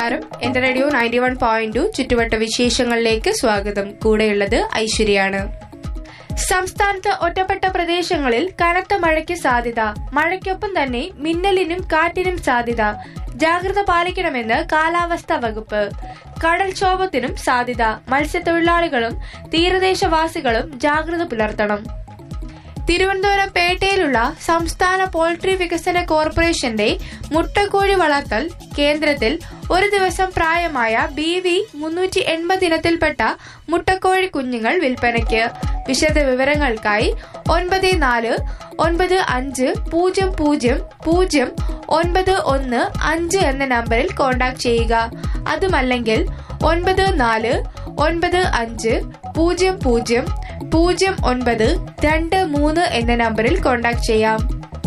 നമസ്കാരം എന്റെ radio ninety one point two ചുറ്റുവട്ട വിശേഷങ്ങളിലേക്ക് സ്വാഗതം കൂടെയുള്ളത് ഐശ്വര്യാണ് സംസ്ഥാനത്ത് ഒറ്റപ്പെട്ട പ്രദേശങ്ങളിൽ കനത്ത മഴയ്ക്ക് സാധ്യത മഴയ്ക്കൊപ്പം തന്നെ മിന്നലിനും കാറ്റിനും സാധ്യത ജാഗ്രത പാലിക്കണമെന്ന് കാലാവസ്ഥാ വകുപ്പ് കടൽക്ഷോഭത്തിനും സാധ്യത മത്സ്യത്തൊഴിലാളികളും തീരദേശവാസികളും ജാഗ്രത പുലർത്തണം തിരുവനന്തപുരം പേട്ടയിലുള്ള സംസ്ഥാന പോൾട്രി വികസന കോർപ്പറേഷന്റെ മുട്ടക്കോഴി വളർത്തൽ കേന്ദ്രത്തിൽ ഒരു ദിവസം പ്രായമായ ബി വി മുന്നൂറ്റി എൺപത് ഇനത്തിൽപ്പെട്ട മുട്ടക്കോഴി കുഞ്ഞുങ്ങൾ വിൽപ്പനയ്ക്ക് വിശദ വിവരങ്ങൾക്കായി ഒൻപത് നാല് ഒൻപത് അഞ്ച് പൂജ്യം പൂജ്യം പൂജ്യം ഒൻപത് ഒന്ന് അഞ്ച് എന്ന നമ്പറിൽ കോൺടാക്ട് ചെയ്യുക അതുമല്ലെങ്കിൽ ഒൻപത് നാല് ഒൻപത് അഞ്ച് പൂജ്യം പൂജ്യം പൂജ്യം ഒൻപത് രണ്ട് മൂന്ന് എന്ന നമ്പറിൽ കോൺടാക്ട് ചെയ്യാം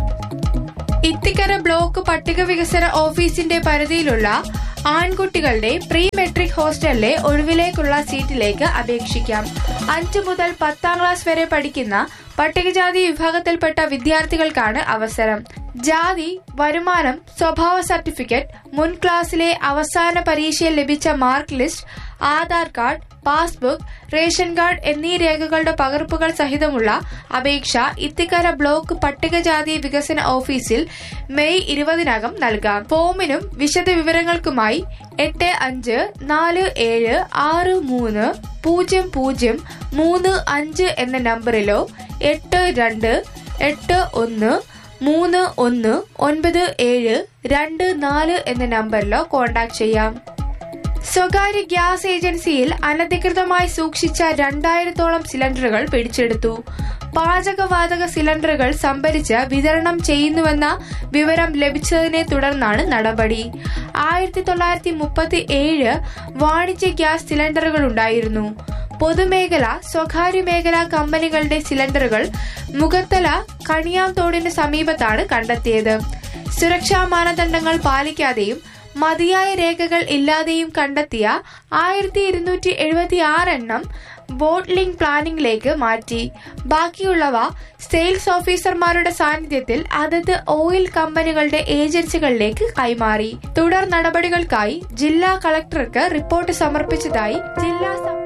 ഇത്തിക്കര ബ്ലോക്ക് പട്ടിക വികസന ഓഫീസിന്റെ പരിധിയിലുള്ള ആൺകുട്ടികളുടെ പ്രീ മെട്രിക് ഹോസ്റ്റലിലെ ഒഴിവിലേക്കുള്ള സീറ്റിലേക്ക് അപേക്ഷിക്കാം അഞ്ചു മുതൽ പത്താം ക്ലാസ് വരെ പഠിക്കുന്ന പട്ടികജാതി വിഭാഗത്തിൽപ്പെട്ട വിദ്യാർത്ഥികൾക്കാണ് അവസരം ജാതി വരുമാനം സ്വഭാവ സർട്ടിഫിക്കറ്റ് മുൻ ക്ലാസ്സിലെ അവസാന പരീക്ഷയിൽ ലഭിച്ച mark list Aadhaar card passbook ration card എന്നീ രേഖകളുടെ പകർപ്പുകൾ സഹിതമുള്ള അപേക്ഷ ഇത്തിക്കര ബ്ലോക്ക് പട്ടികജാതി വികസന ഓഫീസിൽ മെയ് ഇരുപതിനകം നൽകാം ഫോമിനും വിശദ വിവരങ്ങൾക്കുമായി എട്ട് അഞ്ച് നാല് ഏഴ് ആറ് മൂന്ന് പൂജ്യം പൂജ്യം മൂന്ന് അഞ്ച് എന്ന നമ്പറിലോ എട്ട് രണ്ട് എട്ട് ഒന്ന് മൂന്ന് ഒന്ന് ഒൻപത് ഏഴ് രണ്ട് നാല് എന്ന നമ്പറിലോ കോൺടാക്ട് ചെയ്യാം സ്വകാര്യ ഗ്യാസ് ഏജൻസിയിൽ അനധികൃതമായി സൂക്ഷിച്ച രണ്ടായിരത്തോളം സിലിണ്ടറുകൾ പിടിച്ചെടുത്തു പാചകവാതക സിലിണ്ടറുകൾ സംഭരിച്ച് വിതരണം ചെയ്യുന്നുവെന്ന വിവരം ലഭിച്ചതിനെ തുടർന്നാണ് നടപടി ആയിരത്തി തൊള്ളായിരത്തി മുപ്പത്തി ഏഴ് വാണിജ്യ ഗ്യാസ് സിലിണ്ടറുകൾ ഉണ്ടായിരുന്നു പൊതുമേഖല സ്വകാര്യ മേഖല കമ്പനികളുടെ സിലിണ്ടറുകൾ മുഖത്തല കണിയാംതോടിന് സമീപത്താണ് കണ്ടെത്തിയത് സുരക്ഷാ മാനദണ്ഡങ്ങൾ പാലിക്കാതെയും മതിയായ രേഖകൾ ഇല്ലാതെയും കണ്ടെത്തിയ ആയിരത്തി ഇരുന്നൂറ്റി എഴുപത്തി ആറ് എണ്ണം ബോട്ട്ലിംഗ് പ്ലാനിംഗിലേക്ക് മാറ്റി ബാക്കിയുള്ളവ സെയിൽസ് ഓഫീസർമാരുടെ സാന്നിധ്യത്തിൽ അതത് ഓയിൽ കമ്പനികളുടെ ഏജൻസികളിലേക്ക് കൈമാറി തുടർ നടപടികൾക്കായി ജില്ലാ കളക്ടർക്ക് റിപ്പോർട്ട് സമർപ്പിച്ചതായി ജില്ലാ